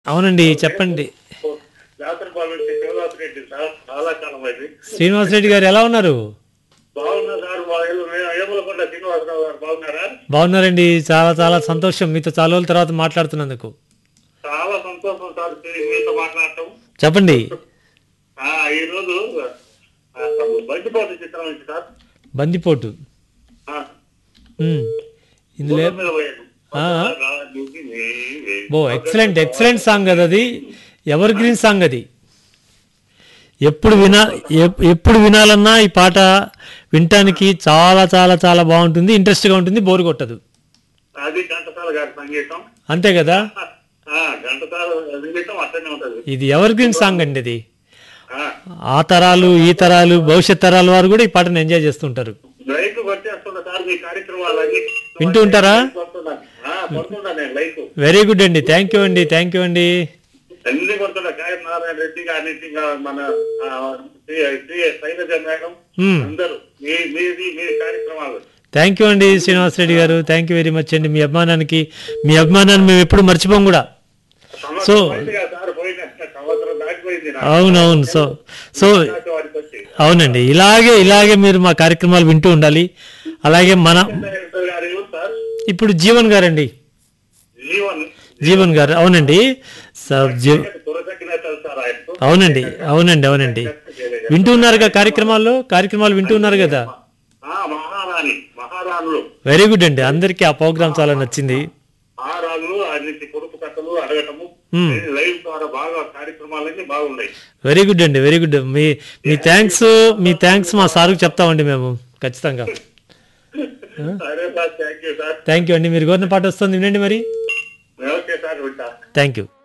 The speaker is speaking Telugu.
అవునండి చెప్పండి జాతరపాలెం నుంచి శివదాస్ రెడ్డి సార్ చాలా కాలం అయింది శ్రీనివాసరెడ్డి గారు ఎలా ఉన్నారు బాగున్నా సార్ మా ఇల్లు ఏములకొండ శ్రీనివాసరావు గారు బాగున్నారా బాగున్నారండి చాలా చాలా సంతోషం మీతో చాలా రోజుల తర్వాత మాట్లాడుతున్నందుకు చాలా సంతోషం సార్ మీ- మీతో మాట్లాడటం చెప్పండి ఆ, ఈ రోజు ఆ, బండిపోటు చిత్రం నుంచి సార్ బందిపోటు ఆ, ఉమ్. ఇందులో గుర్రం మీద పోయాడు. ఆ. రాజుకి నీవే. బో ఎక్సలెంట్ ఎక్సలెంట్ సాంగ్ కదా అది ఎవర్ గ్రీన్ సాంగ్ అది ఎప్పుడు వినా ఎప్- ఎప్పుడు వినాలన్నా ఈ పాట వినటానికి చాలా చాలా చాలా బాగుంటుంది ఇంట్రెస్ట్గా ఉంటుంది బోర్ కొట్టదు అది ఘంటసాల గారి సంగీతం అంతే కదా ఆ, ఘంటసాల సంగీతం అట్లనే ఉంటది ఇది ఎవర్ గ్రీన్ సాంగ్ అండి ఇది ఆ, ఆ తరాలు ఈ తరాలు భవిష్యత్ తరాల వారు కూడా ఈ పాటను ఎంజాయ్ చేస్తుంటారు లైక్ కొట్టేస్తున్నా సార్ మీ కార్యక్రమాలన్నీ వింటూ ఉంటారా? కొడుతున్నాను. ఆ, కొడుతున్నా నేను లైక్ వెరీ గుడ్ అండి థ్యాంక్ యూ అండి థ్యాంక్ యూ అండి అన్ని కొడుతున్నా కాయ నారాయణ రెడ్డి గారి ఇంకా మన ఆ, శ్రీ శ్రీ శైలజ మేడం మ్మ్. అందరూ మీ మీది మీ కార్యక్రమాలు థ్యాంక్ యూ అండి శ్రీనివాసరెడ్డి గారు థ్యాంక్ యూ వెరీ మచ్ అండి మీ అభిమానానికి మీ అభిమానాన్ని మేము ఎప్పుడు మర్చిపోం కూడా సంవత్సరం అయిందిగా సార్ పోయిన సంవత్సరం దాటిపోయింది నాకు. అవునవును సో సో వారికి వచ్చి అవునండి ఇలాగే ఇలాగే మీరు మా కార్యక్రమాలు వింటూ ఉండాలి అలాగే మన డైరెక్టర్ గారు ఎవరు సార్ ఇప్పుడు జీవన్ గారండి జీవన్ జీవన్ గారు అవునండి సార్ జీ తురసక్కిన సార్ ఆయనకు అవునండి అవునండి అవునండి వింటూ ఉన్నారుగా కార్యక్రమాల్లో కార్యక్రమాలు వింటూ ఉన్నారు కదా ఆ, మహారాణి మహారాణులు వెరీ గుడ్ అండి అందరికీ ఆ ప్రోగ్రామ్ చాలా నచ్చింది మహారాజులు అన్నింటి పొడుపు కథలు అడగటము మ్మ్. లైవ్ ద్వారా బాగా కార్యక్రమాలన్నీ బాగున్నాయి వెరీ గుడ్ అండి వెరీ గుడ్ మీ మీ థ్యాంక్స్ మీ థ్యాంక్స్ మా సార్కి చెప్తామండి మేము ఖచ్చితంగా సరే sir thank you sir thank you అండి మీరు కోరిన పాట వస్తుంది వినండి మరి ఓకే సార్ వింటా థ్యాంక్ యూ